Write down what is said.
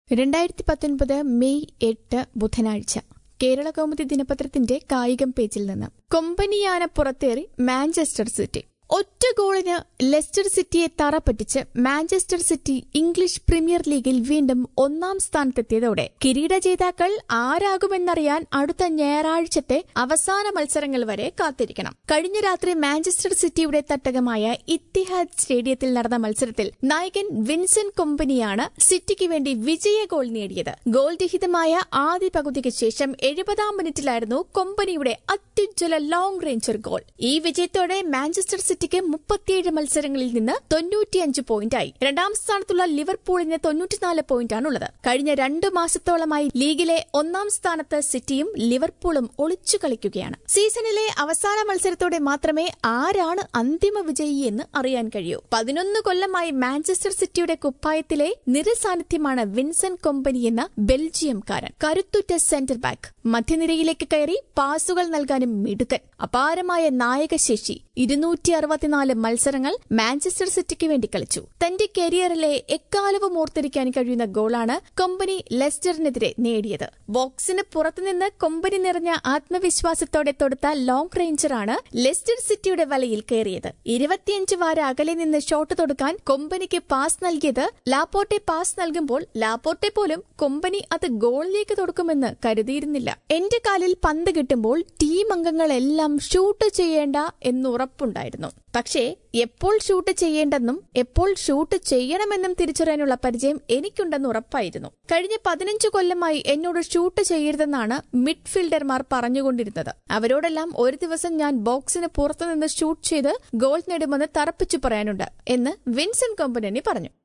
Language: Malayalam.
രണ്ടായിരത്തി പത്തൊൻപത് മെയ് എട്ട് ബുധനാഴ്ച കേരള കൗമുദി ദിനപത്രത്തിന്റെ കായികം പേജിൽ നിന്ന് കൊമ്പനിയാന പുറത്തേറി മാഞ്ചസ്റ്റർ സിറ്റി ഒറ്റ ഗോളിന് ലെസ്റ്റർ സിറ്റിയെ തറപ്പറ്റിച്ച് മാഞ്ചസ്റ്റർ സിറ്റി ഇംഗ്ലീഷ് പ്രീമിയർ ലീഗിൽ വീണ്ടും ഒന്നാം സ്ഥാനത്തെത്തിയതോടെ കിരീട ജേതാക്കൾ ആരാകുമെന്നറിയാൻ അടുത്ത ഞായറാഴ്ചത്തെ അവസാന മത്സരങ്ങൾ വരെ കാത്തിരിക്കണം കഴിഞ്ഞ രാത്രി മാഞ്ചസ്റ്റർ സിറ്റിയുടെ തട്ടകമായ ഇത്തിഹാദ് സ്റ്റേഡിയത്തിൽ നടന്ന മത്സരത്തിൽ നായകൻ വിൻസെന്റ് കൊമ്പനിയാണ് സിറ്റിക്ക് വേണ്ടി വിജയ ഗോൾ നേടിയത് ഗോൾ രഹിതമായ ആദ്യ പകുതിക്ക് ശേഷം എഴുപതാം മിനിറ്റിലായിരുന്നു കൊമ്പനിയുടെ അത്യുജ്വല ലോങ് റേഞ്ചർ ഗോൾ ഈ വിജയത്തോടെ മാഞ്ചസ്റ്റർ സിറ്റിക്ക് മുപ്പത്തിയേഴ് മത്സരങ്ങളിൽ നിന്ന് തൊണ്ണൂറ്റിയഞ്ച് പോയിന്റായി രണ്ടാം സ്ഥാനത്തുള്ള ലിവർപൂളിന് തൊണ്ണൂറ്റിനാല് പോയിന്റാണുള്ളത് കഴിഞ്ഞ രണ്ടു മാസത്തോളമായി ലീഗിലെ ഒന്നാം സ്ഥാനത്ത് സിറ്റിയും ലിവർപൂളും ഒളിച്ചു കളിക്കുകയാണ് സീസണിലെ അവസാന മത്സരത്തോടെ മാത്രമേ ആരാണ് അന്തിമ വിജയി എന്ന് അറിയാൻ കഴിയൂ പതിനൊന്ന് കൊല്ലമായി മാഞ്ചസ്റ്റർ സിറ്റിയുടെ കുപ്പായത്തിലെ നിരസാന്നിധ്യമാണ് വിൻസെന്റ് കൊമ്പനി എന്ന ബെൽജിയംകാരൻ കരുത്തുറ്റ സെന്റർ ബാക്ക് മധ്യനിരയിലേക്ക് കയറി പാസുകൾ നൽകാനും മിടുക്കൻ അപാരമായ നായകശേഷി ഇരുന്നൂറ്റി അറുപത്തിനാല് മത്സരങ്ങൾ മാഞ്ചസ്റ്റർ സിറ്റിക്ക് വേണ്ടി കളിച്ചു തന്റെ കരിയറിലെ എക്കാലവും ഓർത്തിരിക്കാൻ കഴിയുന്ന ഗോളാണ് കൊമ്പനി ലെസ്റ്ററിനെതിരെ നേടിയത് ബോക്സിന് പുറത്തുനിന്ന് കൊമ്പനി നിറഞ്ഞ ആത്മവിശ്വാസത്തോടെ തൊടുത്ത ലോങ് റേഞ്ചറാണ് ലെസ്റ്റർ സിറ്റിയുടെ വലയിൽ കയറിയത് ഇരുപത്തിയഞ്ച് വാര അകലെ നിന്ന് ഷോട്ട് തൊടുക്കാൻ കൊമ്പനിക്ക് പാസ് നൽകിയത് ലാപ്പോട്ടെ പാസ് നൽകുമ്പോൾ ലാപ്പോട്ടെ പോലും കൊമ്പനി അത് ഗോളിലേക്ക് തൊടുക്കുമെന്ന് കരുതിയിരുന്നില്ല എന്റെ കാലിൽ പന്ത് കിട്ടുമ്പോൾ ടീം അംഗങ്ങളെല്ലാം ഷൂട്ട് ചെയ്യേണ്ട എന്നുറപ്പുണ്ടായിരുന്നു പക്ഷേ എപ്പോൾ ഷൂട്ട് ചെയ്യേണ്ടെന്നും എപ്പോൾ ഷൂട്ട് ചെയ്യണമെന്നും തിരിച്ചറിയാനുള്ള പരിചയം എനിക്കുണ്ടെന്ന് ഉറപ്പായിരുന്നു കഴിഞ്ഞ പതിനഞ്ച് കൊല്ലമായി എന്നോട് ഷൂട്ട് ചെയ്യരുതെന്നാണ് മിഡ്ഫീൽഡർമാർ പറഞ്ഞുകൊണ്ടിരുന്നത് അവരോടെല്ലാം ഒരു ദിവസം ഞാൻ ബോക്സിന് പുറത്തുനിന്ന് ഷൂട്ട് ചെയ്ത് ഗോൾ നേടുമെന്ന് തറപ്പിച്ചു പറയാനുണ്ട് എന്ന് വിൻസെന്റ് കൊമ്പനനി പറഞ്ഞു